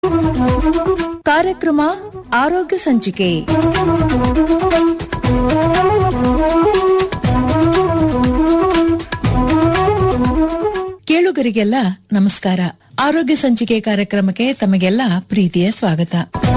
ಕಾರ್ಯಕ್ರಮ ಆರೋಗ್ಯ ಸಂಚಿಕೆ ಕೇಳುಗರಿಗೆಲ್ಲ ನಮಸ್ಕಾರ ಆರೋಗ್ಯ ಸಂಚಿಕೆ ಕಾರ್ಯಕ್ರಮಕ್ಕೆ ತಮಗೆಲ್ಲ ಪ್ರೀತಿಯ ಸ್ವಾಗತ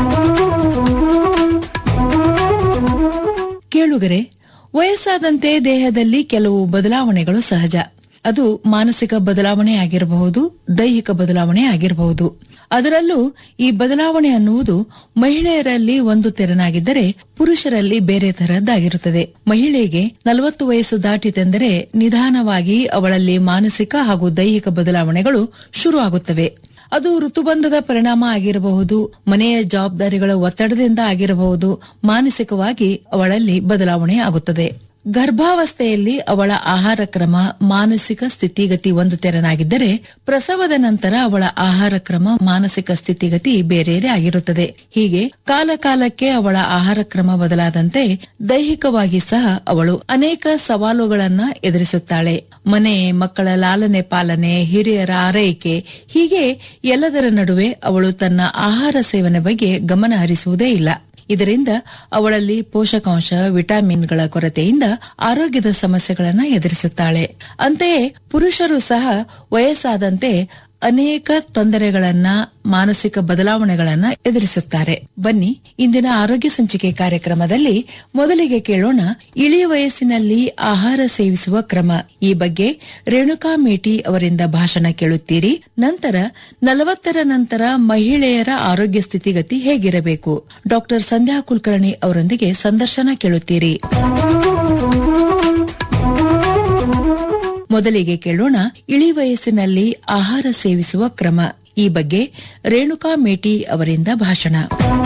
ಕೇಳುಗರೆ ವಯಸ್ಸಾದಂತೆ ದೇಹದಲ್ಲಿ ಕೆಲವು ಬದಲಾವಣೆಗಳು ಸಹಜ ಅದು ಮಾನಸಿಕ ಬದಲಾವಣೆ ಆಗಿರಬಹುದು ದೈಹಿಕ ಬದಲಾವಣೆ ಆಗಿರಬಹುದು ಅದರಲ್ಲೂ ಈ ಬದಲಾವಣೆ ಅನ್ನುವುದು ಮಹಿಳೆಯರಲ್ಲಿ ಒಂದು ತೆರನಾಗಿದ್ದರೆ ಪುರುಷರಲ್ಲಿ ಬೇರೆ ತರದ್ದಾಗಿರುತ್ತದೆ ಮಹಿಳೆಗೆ ನಲವತ್ತು ವಯಸ್ಸು ದಾಟಿತೆಂದರೆ ನಿಧಾನವಾಗಿ ಅವಳಲ್ಲಿ ಮಾನಸಿಕ ಹಾಗೂ ದೈಹಿಕ ಬದಲಾವಣೆಗಳು ಶುರುವಾಗುತ್ತವೆ ಅದು ಋತುಬಂಧದ ಪರಿಣಾಮ ಆಗಿರಬಹುದು ಮನೆಯ ಜವಾಬ್ದಾರಿಗಳ ಒತ್ತಡದಿಂದ ಆಗಿರಬಹುದು ಮಾನಸಿಕವಾಗಿ ಅವಳಲ್ಲಿ ಬದಲಾವಣೆ ಆಗುತ್ತದೆ ಗರ್ಭಾವಸ್ಥೆಯಲ್ಲಿ ಅವಳ ಆಹಾರ ಕ್ರಮ ಮಾನಸಿಕ ಸ್ಥಿತಿಗತಿ ಒಂದು ತೆರನಾಗಿದ್ದರೆ ಪ್ರಸವದ ನಂತರ ಅವಳ ಆಹಾರ ಕ್ರಮ ಮಾನಸಿಕ ಸ್ಥಿತಿಗತಿ ಬೇರೆಯದೇ ಆಗಿರುತ್ತದೆ ಹೀಗೆ ಕಾಲ ಕಾಲಕ್ಕೆ ಅವಳ ಆಹಾರ ಕ್ರಮ ಬದಲಾದಂತೆ ದೈಹಿಕವಾಗಿ ಸಹ ಅವಳು ಅನೇಕ ಸವಾಲುಗಳನ್ನ ಎದುರಿಸುತ್ತಾಳೆ ಮನೆ ಮಕ್ಕಳ ಲಾಲನೆ ಪಾಲನೆ ಹಿರಿಯರ ಆರೈಕೆ ಹೀಗೆ ಎಲ್ಲದರ ನಡುವೆ ಅವಳು ತನ್ನ ಆಹಾರ ಸೇವನೆ ಬಗ್ಗೆ ಗಮನ ಹರಿಸುವುದೇ ಇಲ್ಲ ಇದರಿಂದ ಅವಳಲ್ಲಿ ಪೋಷಕಾಂಶ ವಿಟಮಿನ್ಗಳ ಕೊರತೆಯಿಂದ ಆರೋಗ್ಯದ ಸಮಸ್ಯೆಗಳನ್ನು ಎದುರಿಸುತ್ತಾಳೆ ಅಂತೆಯೇ ಪುರುಷರು ಸಹ ವಯಸ್ಸಾದಂತೆ ಅನೇಕ ತೊಂದರೆಗಳನ್ನ ಮಾನಸಿಕ ಬದಲಾವಣೆಗಳನ್ನ ಎದುರಿಸುತ್ತಾರೆ ಬನ್ನಿ ಇಂದಿನ ಆರೋಗ್ಯ ಸಂಚಿಕೆ ಕಾರ್ಯಕ್ರಮದಲ್ಲಿ ಮೊದಲಿಗೆ ಕೇಳೋಣ ಇಳಿ ವಯಸ್ಸಿನಲ್ಲಿ ಆಹಾರ ಸೇವಿಸುವ ಕ್ರಮ ಈ ಬಗ್ಗೆ ರೇಣುಕಾ ಮೇಟಿ ಅವರಿಂದ ಭಾಷಣ ಕೇಳುತ್ತೀರಿ ನಂತರ ನಲವತ್ತರ ನಂತರ ಮಹಿಳೆಯರ ಆರೋಗ್ಯ ಸ್ಥಿತಿಗತಿ ಹೇಗಿರಬೇಕು ಡಾಕ್ಟರ್ ಸಂಧ್ಯಾ ಕುಲಕರ್ಣಿ ಅವರೊಂದಿಗೆ ಸಂದರ್ಶನ ಕೇಳುತ್ತೀರಿ ಮೊದಲಿಗೆ ಕೇಳೋಣ ಇಳಿ ವಯಸ್ಸಿನಲ್ಲಿ ಆಹಾರ ಸೇವಿಸುವ ಕ್ರಮ ಈ ಬಗ್ಗೆ ರೇಣುಕಾ ಮೇಟಿ ಅವರಿಂದ ಭಾಷಣ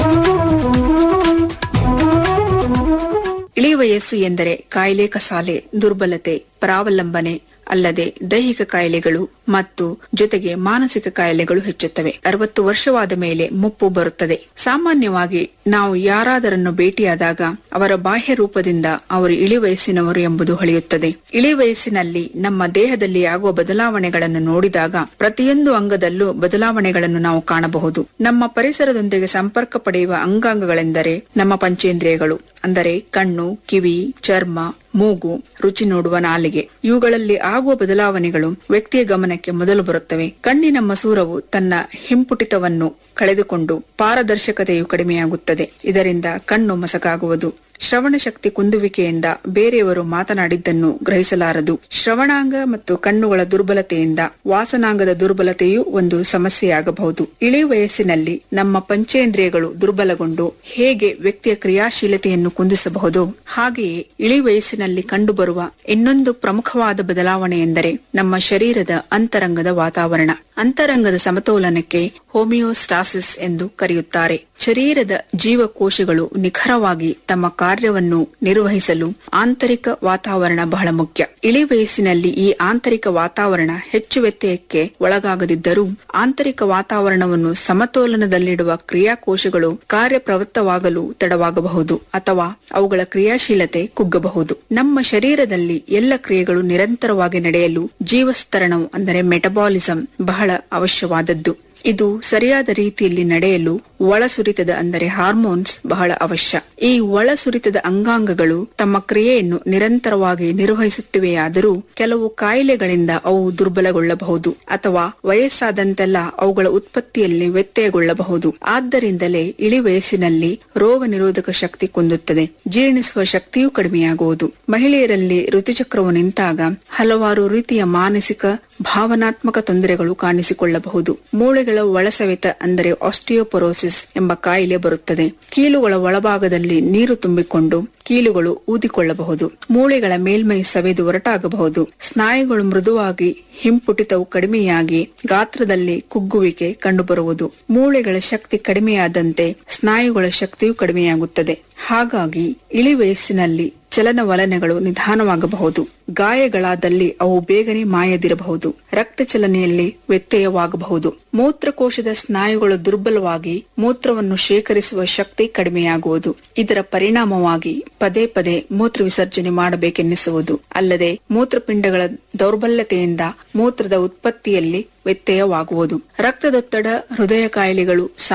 ಇಳಿ ವಯಸ್ಸು ಎಂದರೆ ಕಾಯಿಲೆ ಕಸಾಲೆ ದುರ್ಬಲತೆ ಪರಾವಲಂಬನೆ ಅಲ್ಲದೆ ದೈಹಿಕ ಕಾಯಿಲೆಗಳು ಮತ್ತು ಜೊತೆಗೆ ಮಾನಸಿಕ ಕಾಯಿಲೆಗಳು ಹೆಚ್ಚುತ್ತವೆ ಅರವತ್ತು ವರ್ಷವಾದ ಮೇಲೆ ಮುಪ್ಪು ಬರುತ್ತದೆ ಸಾಮಾನ್ಯವಾಗಿ ನಾವು ಯಾರಾದರನ್ನು ಭೇಟಿಯಾದಾಗ ಅವರ ಬಾಹ್ಯ ರೂಪದಿಂದ ಅವರು ಇಳಿ ವಯಸ್ಸಿನವರು ಎಂಬುದು ಹೊಳೆಯುತ್ತದೆ ಇಳಿ ವಯಸ್ಸಿನಲ್ಲಿ ನಮ್ಮ ದೇಹದಲ್ಲಿ ಆಗುವ ಬದಲಾವಣೆಗಳನ್ನು ನೋಡಿದಾಗ ಪ್ರತಿಯೊಂದು ಅಂಗದಲ್ಲೂ ಬದಲಾವಣೆಗಳನ್ನು ನಾವು ಕಾಣಬಹುದು ನಮ್ಮ ಪರಿಸರದೊಂದಿಗೆ ಸಂಪರ್ಕ ಪಡೆಯುವ ಅಂಗಾಂಗಗಳೆಂದರೆ ನಮ್ಮ ಪಂಚೇಂದ್ರಿಯಗಳು ಅಂದರೆ ಕಣ್ಣು ಕಿವಿ ಚರ್ಮ ಮೂಗು ರುಚಿ ನೋಡುವ ನಾಲಿಗೆ ಇವುಗಳಲ್ಲಿ ಆಗುವ ಬದಲಾವಣೆಗಳು ವ್ಯಕ್ತಿಯ ಗಮನಕ್ಕೆ ಮೊದಲು ಬರುತ್ತವೆ ಕಣ್ಣಿನ ಮಸೂರವು ತನ್ನ ಹಿಂಪುಟಿತವನ್ನು ಕಳೆದುಕೊಂಡು ಪಾರದರ್ಶಕತೆಯು ಕಡಿಮೆಯಾಗುತ್ತದೆ ಇದರಿಂದ ಕಣ್ಣು ಮಸಕಾಗುವುದು ಶ್ರವಣ ಶಕ್ತಿ ಕುಂದುವಿಕೆಯಿಂದ ಬೇರೆಯವರು ಮಾತನಾಡಿದ್ದನ್ನು ಗ್ರಹಿಸಲಾರದು ಶ್ರವಣಾಂಗ ಮತ್ತು ಕಣ್ಣುಗಳ ದುರ್ಬಲತೆಯಿಂದ ವಾಸನಾಂಗದ ದುರ್ಬಲತೆಯೂ ಒಂದು ಸಮಸ್ಯೆಯಾಗಬಹುದು ಇಳಿ ವಯಸ್ಸಿನಲ್ಲಿ ನಮ್ಮ ಪಂಚೇಂದ್ರಿಯಗಳು ದುರ್ಬಲಗೊಂಡು ಹೇಗೆ ವ್ಯಕ್ತಿಯ ಕ್ರಿಯಾಶೀಲತೆಯನ್ನು ಕುಂದಿಸಬಹುದು ಹಾಗೆಯೇ ಇಳಿ ವಯಸ್ಸಿನಲ್ಲಿ ಕಂಡುಬರುವ ಇನ್ನೊಂದು ಪ್ರಮುಖವಾದ ಬದಲಾವಣೆ ಎಂದರೆ ನಮ್ಮ ಶರೀರದ ಅಂತರಂಗದ ವಾತಾವರಣ ಅಂತರಂಗದ ಸಮತೋಲನಕ್ಕೆ ಹೋಮಿಯೋಸ್ಟಾಸಿಸ್ ಎಂದು ಕರೆಯುತ್ತಾರೆ ಶರೀರದ ಜೀವಕೋಶಗಳು ನಿಖರವಾಗಿ ತಮ್ಮ ಕಾರ್ಯವನ್ನು ನಿರ್ವಹಿಸಲು ಆಂತರಿಕ ವಾತಾವರಣ ಬಹಳ ಮುಖ್ಯ ಇಳಿ ವಯಸ್ಸಿನಲ್ಲಿ ಈ ಆಂತರಿಕ ವಾತಾವರಣ ಹೆಚ್ಚು ವ್ಯತ್ಯಯಕ್ಕೆ ಒಳಗಾಗದಿದ್ದರೂ ಆಂತರಿಕ ವಾತಾವರಣವನ್ನು ಸಮತೋಲನದಲ್ಲಿಡುವ ಕ್ರಿಯಾಕೋಶಗಳು ಕಾರ್ಯಪ್ರವೃತ್ತವಾಗಲು ತಡವಾಗಬಹುದು ಅಥವಾ ಅವುಗಳ ಕ್ರಿಯಾಶೀಲತೆ ಕುಗ್ಗಬಹುದು ನಮ್ಮ ಶರೀರದಲ್ಲಿ ಎಲ್ಲ ಕ್ರಿಯೆಗಳು ನಿರಂತರವಾಗಿ ನಡೆಯಲು ಜೀವಸ್ತರಣವು ಅಂದರೆ ಮೆಟಬಾಲಿಸಂ ಬಹಳ ಅವಶ್ಯವಾದದ್ದು ಇದು ಸರಿಯಾದ ರೀತಿಯಲ್ಲಿ ನಡೆಯಲು ಒಳಸುರಿತದ ಅಂದರೆ ಹಾರ್ಮೋನ್ಸ್ ಬಹಳ ಅವಶ್ಯ ಈ ಒಳಸುರಿತದ ಅಂಗಾಂಗಗಳು ತಮ್ಮ ಕ್ರಿಯೆಯನ್ನು ನಿರಂತರವಾಗಿ ನಿರ್ವಹಿಸುತ್ತಿವೆಯಾದರೂ ಕೆಲವು ಕಾಯಿಲೆಗಳಿಂದ ಅವು ದುರ್ಬಲಗೊಳ್ಳಬಹುದು ಅಥವಾ ವಯಸ್ಸಾದಂತೆಲ್ಲ ಅವುಗಳ ಉತ್ಪತ್ತಿಯಲ್ಲಿ ವ್ಯತ್ಯಯಗೊಳ್ಳಬಹುದು ಆದ್ದರಿಂದಲೇ ಇಳಿ ವಯಸ್ಸಿನಲ್ಲಿ ರೋಗ ನಿರೋಧಕ ಶಕ್ತಿ ಕುಂದುತ್ತದೆ ಜೀರ್ಣಿಸುವ ಶಕ್ತಿಯೂ ಕಡಿಮೆಯಾಗುವುದು ಮಹಿಳೆಯರಲ್ಲಿ ಋತುಚಕ್ರವು ನಿಂತಾಗ ಹಲವಾರು ರೀತಿಯ ಮಾನಸಿಕ ಭಾವನಾತ್ಮಕ ತೊಂದರೆಗಳು ಕಾಣಿಸಿಕೊಳ್ಳಬಹುದು ಮೂಳೆಗಳ ಒಳಸವೆತ ಅಂದರೆ ಆಸ್ಟಿಯೋಪೊರೋಸಿಸ್ ಎಂಬ ಕಾಯಿಲೆ ಬರುತ್ತದೆ ಕೀಲುಗಳ ಒಳಭಾಗದಲ್ಲಿ ನೀರು ತುಂಬಿಕೊಂಡು ಕೀಲುಗಳು ಊದಿಕೊಳ್ಳಬಹುದು ಮೂಳೆಗಳ ಮೇಲ್ಮೈ ಸವೆದು ಹೊರಟಾಗಬಹುದು ಸ್ನಾಯುಗಳು ಮೃದುವಾಗಿ ಹಿಂಪುಟಿತವು ಕಡಿಮೆಯಾಗಿ ಗಾತ್ರದಲ್ಲಿ ಕುಗ್ಗುವಿಕೆ ಕಂಡುಬರುವುದು ಮೂಳೆಗಳ ಶಕ್ತಿ ಕಡಿಮೆಯಾದಂತೆ ಸ್ನಾಯುಗಳ ಶಕ್ತಿಯೂ ಕಡಿಮೆಯಾಗುತ್ತದೆ ಹಾಗಾಗಿ ಇಳಿ ವಯಸ್ಸಿನಲ್ಲಿ ಚಲನವಲನಗಳು ನಿಧಾನವಾಗಬಹುದು ಗಾಯಗಳಾದಲ್ಲಿ ಅವು ಬೇಗನೆ ಮಾಯದಿರಬಹುದು ರಕ್ತ ಚಲನೆಯಲ್ಲಿ ವ್ಯತ್ಯಯವಾಗಬಹುದು ಮೂತ್ರಕೋಶದ ಸ್ನಾಯುಗಳು ದುರ್ಬಲವಾಗಿ ಮೂತ್ರವನ್ನು ಶೇಖರಿಸುವ ಶಕ್ತಿ ಕಡಿಮೆಯಾಗುವುದು ಇದರ ಪರಿಣಾಮವಾಗಿ ಪದೇ ಪದೇ ಮೂತ್ರ ವಿಸರ್ಜನೆ ಮಾಡಬೇಕೆನ್ನಿಸುವುದು ಅಲ್ಲದೆ ಮೂತ್ರಪಿಂಡಗಳ ದೌರ್ಬಲ್ಯತೆಯಿಂದ ಮೂತ್ರದ ಉತ್ಪತ್ತಿಯಲ್ಲಿ ವ್ಯತ್ಯಯವಾಗುವುದು ರಕ್ತದೊತ್ತಡ ಹೃದಯ ಕಾಯಿಲೆಗಳು